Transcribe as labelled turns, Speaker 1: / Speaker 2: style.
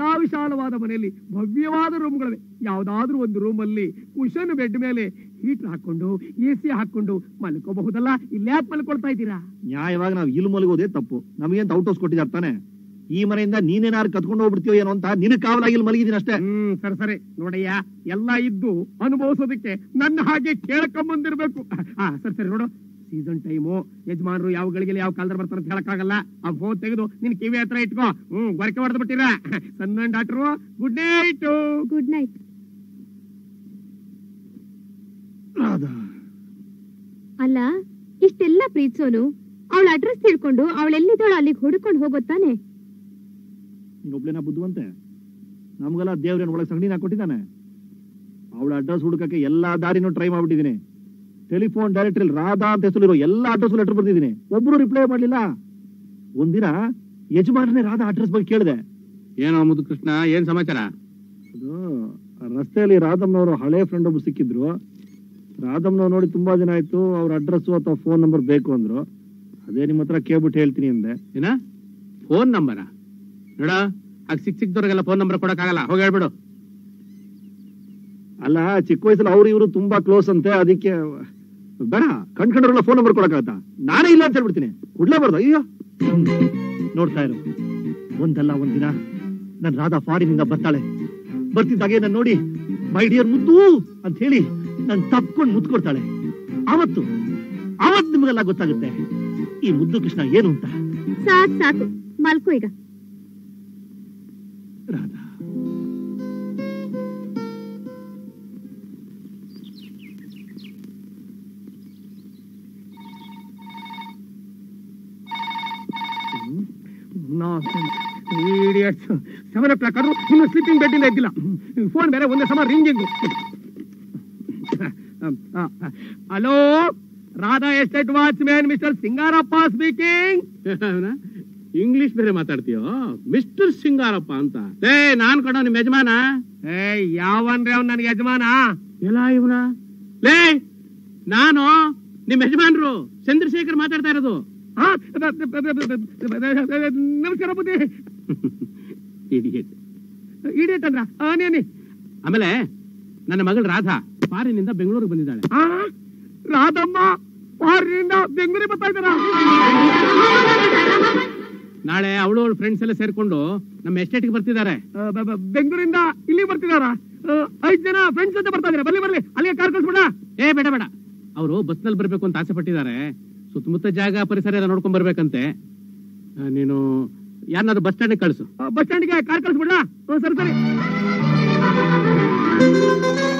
Speaker 1: ವಿಶಾಲವಾದ ಮನೆಯಲ್ಲಿ ಭವ್ಯವಾದ ರೂಮ್ಗಳಿವೆ ಯಾವ್ದಾದ್ರೂ ಒಂದು ರೂಮಲ್ಲಿ ಕುಶನ್ ಬೆಡ್ ಮೇಲೆ ಹೀಟರ್ ಹಾಕೊಂಡು ಎ ಸಿ ಹಾಕೊಂಡು ಮಲ್ಕೋಬಹುದಲ್ಲ ಇಲ್ಲ್ಯಾಕ್ ಮಲ್ಕೊಳ್ತಾ ಇದ್ದೀರಾ
Speaker 2: ನ್ಯಾಯವಾಗಿ ನಾವು ಇಲ್ಲಿ ಮಲಗೋದೇ ತಪ್ಪು ನಮಗೇಂತ ಔಟ್ ಹೌಸ್ ಕೊಟ್ಟಿದ್ದಾರೆ ತಾನೆ ಈ ಮನೆಯಿಂದ ನೀನೇನಾರು ಕತ್ಕೊಂಡು ಹೋಗ್ಬಿಡ್ತೀಯೋ ಏನೋ ಅಂತ ನಿನಗೆ ಕಾವಲಾಗಿ ಇಲ್ಲಿ ಮಲಗಿದ್ದೀನಿ ಅಷ್ಟೇ
Speaker 1: ಹ್ಮ್ ಸರಿ ಸರಿ ನೋಡಯ್ಯ ಎಲ್ಲ ಇದ್ದು ಅನುಭವಿಸೋದಕ್ಕೆ ನನ್ನ ಹಾಗೆ ಕೇಳ್ಕೊಂಬಂದಿರ್ಬೇಕು ಆ ಸರಿ ಸರಿ ನೋಡು ಸೀಸನ್ ಟೈಮು ಯಜಮಾನರು ಯಾವ ಗಳಿಗೆ ಯಾವ ಕಾಲದಲ್ಲಿ ಬರ್ತಾರೆ ಅಂತ ಹೇಳಕ್ಕಾಗಲ್ಲ ಆ ಫೋನ್ ತೆಗೆದು ನಿನ್ ಕಿವಿ ಹತ್ರ ಇಟ್ಕೋ ಹ್ಮ್ ಗೊರಕೆ ಹೊಡೆದು ಬಿಟ್ಟಿರ ಸಣ್ಣ doctor good night
Speaker 3: good night ಅಲ್ಲ ಇಷ್ಟೆಲ್ಲ ಪ್ರೀತಿಸೋನು ಅವಳ ಅಡ್ರೆಸ್ ತಿಳ್ಕೊಂಡು ಅವಳೆಲ್ಲಿದ್ದಾಳು ಅಲ್ಲಿಗೆ ಹುಡುಕೊಂಡು ಹೋಗೋತಾನೆ
Speaker 2: ನೀನೊಬ್ಳೇನ ಬುದ್ಧಿವಂತೆ ನಮ್ಗೆಲ್ಲ ದೇವ್ರೇನು ಒಳಗೆ ಸಗಣಿನ ಕೊಟ್ಟಿದ್ದಾನೆ ಅವಳ ಅಡ್ರೆಸ್ ಹುಡುಕಕ್ಕೆ ಎಲ್ಲಾ ದಾರಿನೂ ಟ್ರೈ ಮಾಡ್ಬಿಟ್ಟಿದ್ದೀನಿ ಟೆಲಿಫೋನ್ ಡೈರೆಕ್ಟರಿ ರಾಧಾ ಅಂತ ಹೆಸರಿರೋ ಎಲ್ಲಾ ಅಡ್ರೆಸ್ ಲೆಟರ್ ಬರ್ತಿದ್ದೀನಿ ಒಬ್ರು ರಿಪ್ಲೈ ಮಾಡ್ಲಿಲ್ಲ ಒಂದಿನ ಯಜಮಾನನೇ ರಾಧಾ ಅಡ್ರೆಸ್ ಬಗ್ಗೆ ಕೇಳಿದೆ
Speaker 4: ಏನೋ ಮುದ್ದು ಕೃಷ್ಣ ಏನ್ ಸಮಾಚಾರ
Speaker 2: ಅದು ರಸ್ತೆಯಲ್ಲಿ ರಾಧಮ್ನವರು ಹಳೆ ಫ್ರೆಂಡ್ ಒಬ್ರು ಸಿಕ್ಕಿದ್ರು ರಾಧಮ್ನವ್ರು ನೋಡಿ ತುಂಬಾ ದಿನ ಆಯ್ತು ಅವ್ರ ಅಡ್ರೆಸ್ ಅಥವಾ ಫೋನ್ ನಂಬರ್ ಬೇಕು ಅಂದ್ರು ಅದೇ ನಿಮ್ಮ ಹತ್ರ ಕೇಳ್ಬಿಟ್ಟು ಹೇಳ್ತೀನಿ ಅಂದೆ
Speaker 4: ಏನ ಫೋನ್ ನಂಬರ ನೋಡ ಆಗ ಸಿಕ್ ಸಿಕ್ದವ್ರಿಗೆಲ್ಲ ಫೋನ್ ನಂಬರ್ ಕೊಡಕ್ಕಾಗಲ್ಲ ಹೋಗಿ ಹೇಳ್ಬಿಡು
Speaker 2: ಅಲ್ಲ ಚಿಕ್ಕ ವಯಸ್ಸಲ್ಲಿ ಅವ್ರು ಇವರು ತುಂಬಾ ಕ್ಲೋಸ್ ಅಂತೆ ಅದಕ್ಕೆ ಬೇಡ ಕಣ್ಕಂಡ್ರೆಲ್ಲ ಫೋನ್ ನಂಬರ್ ಕೊಡಕ್ಕಾಗತ್ತಾ ನಾನೇ ಇಲ್ಲ ಅಂತ ಹೇಳ್ಬಿಡ್ತೀನಿ ಕೊಡ್ಲೇಬಾರ್ದು ಅಯ್ಯೋ ನೋಡ್ತಾ ಇರು ಒಂದಲ್ಲ ಒಂದಿನ ನನ್ ರಾಧಾ ಫಾರಿನಿಂದ ಬರ್ತಾಳೆ ಬರ್ತಿದ್ದಾಗೆ ನಾನು ನೋಡಿ ಮೈ ಡಿಯರ್ ಮುದ್ದು ಅಂತ ಹೇಳಿ ನನ್ ತಪ್ಕೊಂಡು ಮುದ್ದು ಕೊಡ್ತಾಳೆ ಅವತ್ತು ಅವತ್ತು ನಿಮಗೆಲ್ಲ ಗೊತ್ತಾಗುತ್ತೆ ಈ ಮುದ್ದು ಕೃಷ್ಣ ಏನು ಅಂತ
Speaker 3: ಸಾಕ್ ಸಾಕು ಮಲ್ಕೋ ಈಗ
Speaker 2: ರಾಧಾ
Speaker 1: ಸೆವೆನ್ ಓ ಕ್ಲಾಕ್ ಆದ್ರೂ ಇನ್ನು ಸ್ಲೀಪಿಂಗ್ ಬೆಡ್ ಇಂದ ಎದ್ದಿಲ್ಲ ಫೋನ್ ಬೇರೆ ಒಂದೇ ಸಮ ringing hello Radha estate watchman mister Singarappa speaking
Speaker 4: English ಬೇರೆ ಮಾತಾಡ್ತೀಯೋ ಮಿಸ್ಟರ್ ಸಿಂಗಾರಪ್ಪ ಅಂತ ಏ ನಾನ್ ಕಣೋ ನಿಮ್ ಯಜಮಾನ
Speaker 1: ಏ ಯಾವನ್ರಿ ಅವ್ನ್ ನನ್ಗೆ ಯಜಮಾನ
Speaker 4: ಎಲ್ಲ ಇವನ ಲೇ ನಾನು ನಿಮ್ ಯಜಮಾನ್ರು ಚಂದ್ರಶೇಖರ್ ಮಾತಾಡ್ತಾ ಇರೋದು
Speaker 1: ಆ, ಬ- ಬ- ಬ- ಬ- ಬ- ಬ- ನಮಸ್ಕಾರ ಬುದ್ಧಿ
Speaker 4: Idiot.
Speaker 1: ಇಡಿಯಟ್ ಅಂದ್ರ ಆನೇನಿ
Speaker 4: ಆಮೇಲೆ ನನ್ನ ಮಗಳು ರಾಧಾ ಫಾರಿನಿಂದ ಬೆಂಗಳೂರಿಗೆ ಬಂದಿದ್ದಾಳೆ
Speaker 1: ಆ ರಾಧಮ್ಮ ಫಾರಿನಿಂದ ಬೆಂಗಳೂರಿಗೆ ಬರ್ತಾ ಇದ್ದಾರ
Speaker 4: ನಾಳೆ ಅವಳು ಅವಳು ಫ್ರೆಂಡ್ಸ್ ಎಲ್ಲ ಸೇರ್ಕೊಂಡು ನಮ್ಮ ಎಸ್ಟೇಟ್ಗೆ ಬರ್ತಿದ್ದಾರೆ
Speaker 1: ಬೆಂಗಳೂರಿಂದ ಇಲ್ಲಿ ಬರ್ತಿದಾರ ಐದ್ ಜನ ಫ್ರೆಂಡ್ಸ್ ಅಂತ ಬರ್ತಾ ಇದಾರೆ ಬರ್ಲಿ ಬರ್ಲಿ ಅಲ್ಲಿಗೆ ಕಾರ್ ಕಳ್ಸ್ಬಿಡ
Speaker 4: ಏ ಬೇಡ ಬೇಡ ಅವರು ಬಸ್ನಲ್ಲಿ ಬರ್ಬೇಕು ಅಂತ ಆಸೆ ಪಟ್ಟಿದ್ದಾರೆ ಸುತ್ತಮುತ್ತ ಜಾಗ ಪರಿಸರ ಎಲ್ಲ ನೋಡ್ಕೊಂಡ್ ಬರ್ಬೇಕಂತೆ ಆ, ನೀನು ಯಾರನ್ನಾದ್ರು ಬಸ್ ಸ್ಟ್ಯಾಂಡ್ ಕಳಿಸು
Speaker 1: ಬಸ್ ಸ್ಟ್ಯಾಂಡ್ಗೆ ಕಾರ್ ಕಳ್ಸ್ಬಿಡ ಸರಿ ಸರಿ